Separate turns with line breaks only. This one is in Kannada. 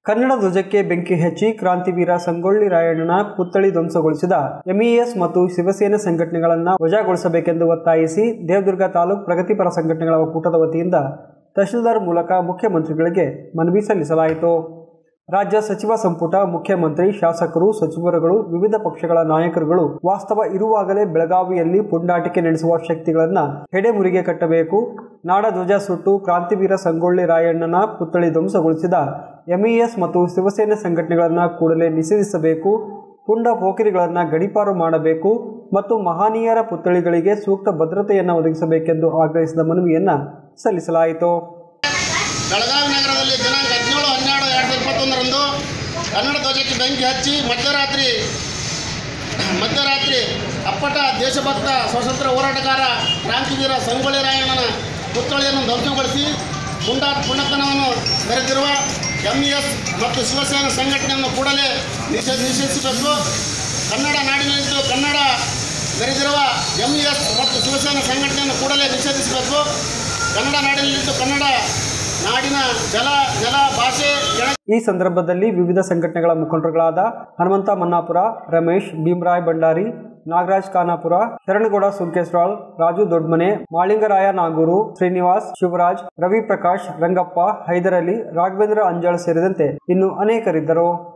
ಕನ್ನಡ ಧ್ವಜಕ್ಕೆ ಬೆಂಕಿ ಹಚ್ಚಿ ಕ್ರಾಂತಿವೀರ ಸಂಗೊಳ್ಳಿ ರಾಯಣ್ಣನ ಪುತ್ಥಳಿ ಧ್ವಂಸಗೊಳಿಸಿದ ಎಂಇಎಸ್ ಮತ್ತು ಶಿವಸೇನೆ ಸಂಘಟನೆಗಳನ್ನು ವಜಾಗೊಳಿಸಬೇಕೆಂದು ಒತ್ತಾಯಿಸಿ ದೇವದುರ್ಗ ತಾಲೂಕು ಪ್ರಗತಿಪರ ಸಂಘಟನೆಗಳ ಒಕ್ಕೂಟದ ವತಿಯಿಂದ ತಹಶೀಲ್ದಾರ್ ಮೂಲಕ ಮುಖ್ಯಮಂತ್ರಿಗಳಿಗೆ ಮನವಿ ಸಲ್ಲಿಸಲಾಯಿತು ರಾಜ್ಯ ಸಚಿವ ಸಂಪುಟ ಮುಖ್ಯಮಂತ್ರಿ ಶಾಸಕರು ಸಚಿವರುಗಳು ವಿವಿಧ ಪಕ್ಷಗಳ ನಾಯಕರುಗಳು ವಾಸ್ತವ ಇರುವಾಗಲೇ ಬೆಳಗಾವಿಯಲ್ಲಿ ಪುಂಡಾಟಿಕೆ ನಡೆಸುವ ಶಕ್ತಿಗಳನ್ನು ಹೆಡೆಮುರಿಗೆ ಕಟ್ಟಬೇಕು ನಾಡಧ್ವಜ ಸುಟ್ಟು ಕ್ರಾಂತಿವೀರ ಸಂಗೊಳ್ಳಿ ರಾಯಣ್ಣನ ಪುತ್ಥಳಿ ಧ್ವಂಸಗೊಳಿಸಿದ ಎಂಇಎಸ್ ಮತ್ತು ಶಿವಸೇನೆ ಸಂಘಟನೆಗಳನ್ನು ಕೂಡಲೇ ನಿಷೇಧಿಸಬೇಕು ಪುಂಡ ಪೋಖರಿಗಳನ್ನು ಗಡೀಪಾರು ಮಾಡಬೇಕು ಮತ್ತು ಮಹನೀಯರ ಪುತ್ಥಳಿಗಳಿಗೆ ಸೂಕ್ತ ಭದ್ರತೆಯನ್ನು ಒದಗಿಸಬೇಕೆಂದು ಆಗ್ರಹಿಸಿದ ಮನವಿಯನ್ನು ಸಲ್ಲಿಸಲಾಯಿತು
ಬೆಳಗಾವಿ ನಗರದಲ್ಲಿ ದಿನಾಂಕ ಹದಿನೇಳು ಹನ್ನೆರಡು ಎರಡು ಸಾವಿರದ ಇಪ್ಪತ್ತೊಂದರಂದು ಕನ್ನಡ ಧ್ವಜಕ್ಕೆ ಬೆಂಕಿ ಹಚ್ಚಿ ಮಧ್ಯರಾತ್ರಿ ಮಧ್ಯರಾತ್ರಿ ಅಪ್ಪಟ ದೇಶಭಕ್ತ ಸ್ವಾತಂತ್ರ್ಯ ಹೋರಾಟಗಾರ ಕ್ರಾಂತಿವೀರ ಸಂಗೊಳ್ಳಿ ರಾಯಣ್ಣನ ಪುತ್ಥಳಿಯನ್ನು ಧ್ವಂಸಗೊಳಿಸಿ ಪುಂಡ ಪುಂಡತನವನ್ನು ಮೆರೆದಿರುವ ಎಂಇಎಸ್ ಮತ್ತು ಶಿವಸೇನಾ ಸಂಘಟನೆಯನ್ನು ಕೂಡಲೇ ನಿಷೇಧ ನಿಷೇಧಿಸಬೇಕು ಕನ್ನಡ ನಾಡಿನಲ್ಲಿದ್ದು ಕನ್ನಡ ಮೆರೆದಿರುವ ಎಂಇಎಸ್ ಮತ್ತು ಶಿವಸೇನಾ ಸಂಘಟನೆಯನ್ನು ಕೂಡಲೇ ನಿಷೇಧಿಸಬೇಕು ಕನ್ನಡ ನಾಡಿನಲ್ಲಿದ್ದು ಕನ್ನಡ ನಾಡಿನ ಜಲ ಜಲ ಭಾಷೆ ಕೆಳ
ಈ ಸಂದರ್ಭದಲ್ಲಿ ವಿವಿಧ ಸಂಘಟನೆಗಳ ಮುಖಂಡರುಗಳಾದ ಹನುಮಂತ ಮನ್ನಾಪುರ ರಮೇಶ್ ಭೀಮರಾಯ್ ಭಂಡಾರಿ ನಾಗರಾಜ್ ಖಾನಾಪುರ ಶರಣಗೌಡ ಸುಂಕೇಶ್ರಾಳ್ ರಾಜು ದೊಡ್ಮನೆ ಮಾಳಿಂಗರಾಯ ನಾಗೂರು ಶ್ರೀನಿವಾಸ್ ಶಿವರಾಜ್ ರವಿ ಪ್ರಕಾಶ್ ರಂಗಪ್ಪ ಹೈದರಲಿ ರಾಘವೇಂದ್ರ ಅಂಜಾಳ್ ಸೇರಿದಂತೆ ಇನ್ನು ಅನೇಕರಿದ್ದರು